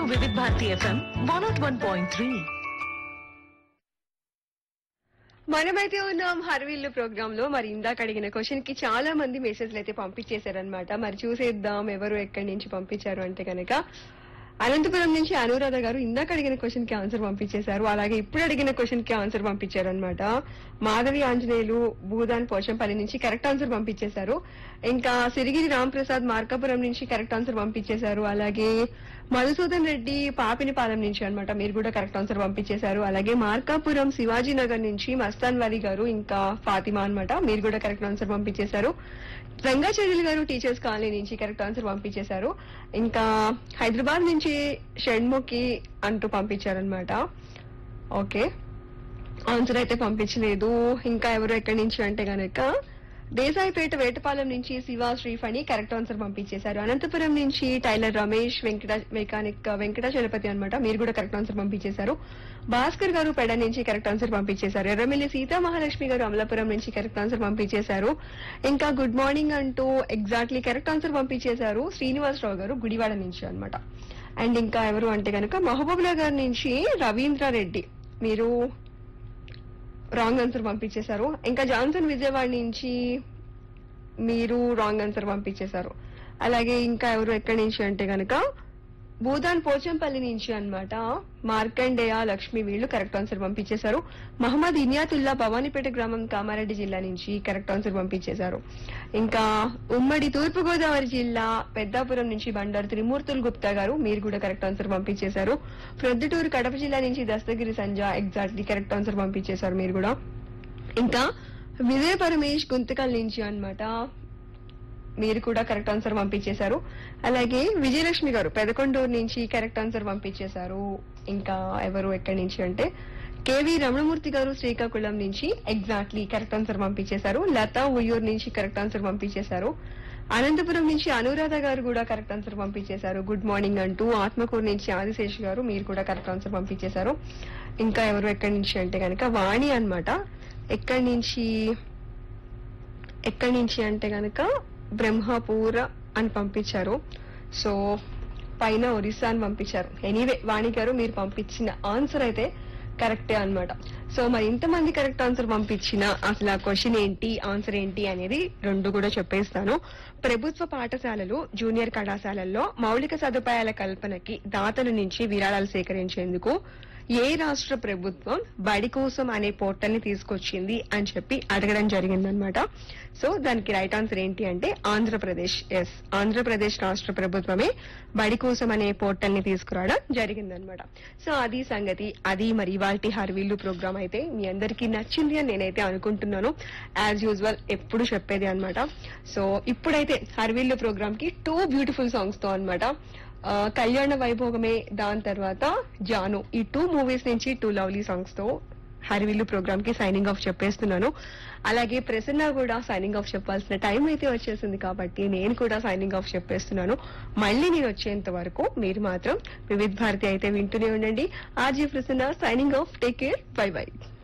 వివిధ Bharati FM one naught one point three మనమైతే ఉన్నాం హర్విల్లు ప్రోగ్రామ్ లో మరి ఇందాక అడిగిన క్వశ్చన్ కి చాలా మంది మెసేజ్లు అయితే పంపించేశారనమాట మరి చూసేద్దాం ఎవరు ఎక్కడి నుంచి పంపించారు అంటే కనుక అనంతపురం నుంచి అనురాధ గారు ఇందాక అడిగిన క్వశ్చన్ కి ఆన్సర్ పంపించేశారు అలాగే ఇప్పుడు అడిగిన క్వశ్చన్ కి ఆన్సర్ పంపించారు అనమాట మాధవి ఆంజనేయులు భూదాన్ పోచంపల్లి నుంచి కరెక్ట్ ఆన్సర్ పంపించేశారు ఇంకా సిరిగిరి రాంప్రసాద్ మార్కాపురం నుంచి కరెక్ట్ ఆన్సర్ పంపించేశారు అలాగే మధుసూదన్ రెడ్డి పాపినిపాలెం నుంచి అన్నమాట మీరు కూడా కరెక్ట్ ఆన్సర్ పంపించేశారు అలాగే మార్కాపురం శివాజీ నగర్ నుంచి మస్తాన్ వలి గారు ఇంకా ఫాతిమా అన్నమాట మీరు కూడా కరెక్ట్ ఆన్సర్ పంపించేశారు రంగాచార్యులు గారు టీచర్స్ కాలనీ నుంచి కరెక్ట్ ఆన్సర్ పంపించేశారు ఇంకా హైదరాబాద్ నుంచి షణ్ముఖి అంటూ పంపించారనమాట ఓకే ఆన్సర్ అయితే పంపించలేదు ఇంకా ఎవరు ఎక్కడి నుంచి అంటే గనక దేశాయిపేట వేటపాలెం నుంచి శివ శ్రీఫణి కరెక్ట్ ఆన్సర్ పంపించేశారు అనంతపురం నుంచి టైలర్ రమేష్ వెంకట మెకానిక్ వెంకటాచలపతి అన్నమాట మీరు కూడా కరెక్ట్ ఆన్సర్ పంపించేశారు భాస్కర్ గారు పెడ నుంచి కరెక్ట్ ఆన్సర్ పంపించేశారు ఎర్రమిల్లి సీతా మహాలక్ష్మి గారు అమలాపురం నుంచి కరెక్ట్ ఆన్సర్ పంపించేశారు ఇంకా గుడ్ మార్నింగ్ అంటూ ఎగ్జాక్ట్లీ కరెక్ట్ ఆన్సర్ పంపించేశారు శ్రీనివాసరావు గారు గుడివాడ నుంచి అన్నమాట అండ్ ఇంకా ఎవరు అంటే కనుక మహబూబ్ నగర్ నుంచి రవీంద్ర రెడ్డి మీరు రాంగ్ ఆన్సర్ పంపించేశారు ఇంకా జాన్సన్ విజయవాడ నుంచి మీరు రాంగ్ ఆన్సర్ పంపించేశారు అలాగే ఇంకా ఎవరు ఎక్కడి నుంచి అంటే గనక భూదాన్ పోచంపల్లి నుంచి అన్నమాట మార్కండేయ లక్ష్మి వీళ్ళు కరెక్ట్ ఆన్సర్ పంపించేశారు మహమ్మద్ ఇనియాతుల్లా భవానీపేట గ్రామం కామారెడ్డి జిల్లా నుంచి కరెక్ట్ ఆన్సర్ పంపించేశారు ఇంకా ఉమ్మడి తూర్పు గోదావరి జిల్లా పెద్దాపురం నుంచి బండారు త్రిమూర్తులు గుప్తా గారు మీరు కూడా కరెక్ట్ ఆన్సర్ పంపించేశారు ప్రొద్దుటూరు కడప జిల్లా నుంచి దస్తగిరి సంజ ఎగ్జాక్ట్లీ కరెక్ట్ ఆన్సర్ పంపించేశారు మీరు కూడా ఇంకా విజయ పరమేష్ గుంతకల్ నుంచి అన్నమాట మీరు కూడా కరెక్ట్ ఆన్సర్ పంపించేశారు అలాగే విజయలక్ష్మి గారు పెదకొండూరు నుంచి కరెక్ట్ ఆన్సర్ పంపించేశారు ఇంకా ఎవరు ఎక్కడి నుంచి అంటే కేవి రమణమూర్తి గారు శ్రీకాకుళం నుంచి ఎగ్జాక్ట్లీ కరెక్ట్ ఆన్సర్ పంపించేశారు లతా ఉయ్యూరు నుంచి కరెక్ట్ ఆన్సర్ పంపించేశారు అనంతపురం నుంచి అనురాధ గారు కూడా కరెక్ట్ ఆన్సర్ పంపించేశారు గుడ్ మార్నింగ్ అంటూ ఆత్మకూరు నుంచి ఆదిశేష్ గారు మీరు కూడా కరెక్ట్ ఆన్సర్ పంపించేశారు ఇంకా ఎవరు ఎక్కడి నుంచి అంటే కనుక వాణి అన్నమాట ఎక్కడి నుంచి ఎక్కడి నుంచి అంటే గనక బ్రహ్మపూర అని పంపించారు సో పైన ఒరిస్సా అని పంపించారు ఎనీవే వాణి గారు మీరు పంపించిన ఆన్సర్ అయితే కరెక్టే అన్నమాట సో మరి ఇంతమంది కరెక్ట్ ఆన్సర్ పంపించిన అసలు ఆ క్వశ్చన్ ఏంటి ఆన్సర్ ఏంటి అనేది రెండు కూడా చెప్పేస్తాను ప్రభుత్వ పాఠశాలలు జూనియర్ కళాశాలల్లో మౌలిక సదుపాయాల కల్పనకి దాతల నుంచి విరాళాలు సేకరించేందుకు ఏ రాష్ట్ర ప్రభుత్వం బడి కోసం అనే పోర్టల్ ని తీసుకొచ్చింది అని చెప్పి అడగడం జరిగిందనమాట సో దానికి రైట్ ఆన్సర్ ఏంటి అంటే ఆంధ్రప్రదేశ్ ఎస్ ఆంధ్రప్రదేశ్ రాష్ట్ర ప్రభుత్వమే బడి కోసం అనే పోర్టల్ ని తీసుకురావడం జరిగిందనమాట సో అది సంగతి అది మరి ఇవాల్టి హర్వీల్లు ప్రోగ్రామ్ అయితే మీ అందరికీ నచ్చింది అని నేనైతే అనుకుంటున్నాను యాజ్ యూజువల్ ఎప్పుడు చెప్పేది అన్నమాట సో ఇప్పుడైతే హర్వీల్లు ప్రోగ్రామ్ కి టూ బ్యూటిఫుల్ సాంగ్స్ తో అన్నమాట ఆ, కళ్యాణ వైభోగమే దాని తర్వాత జాను ఈ టూ మూవీస్ నుంచి టూ లవ్లీ సాంగ్స్ తో హరివిల్లు ప్రోగ్రామ్ కి సైనింగ్ ఆఫ్ చెప్పేస్తున్నాను అలాగే ప్రసన్న కూడా సైనింగ్ ఆఫ్ చెప్పాల్సిన టైం అయితే వచ్చేసింది కాబట్టి నేను కూడా సైనింగ్ ఆఫ్ చెప్పేస్తున్నాను మళ్ళీ నేను వచ్చేంత వరకు మీరు మాత్రం వివిధ్ భారతి అయితే వింటూనే ఉండండి RJ Prasanna signing off take care bye by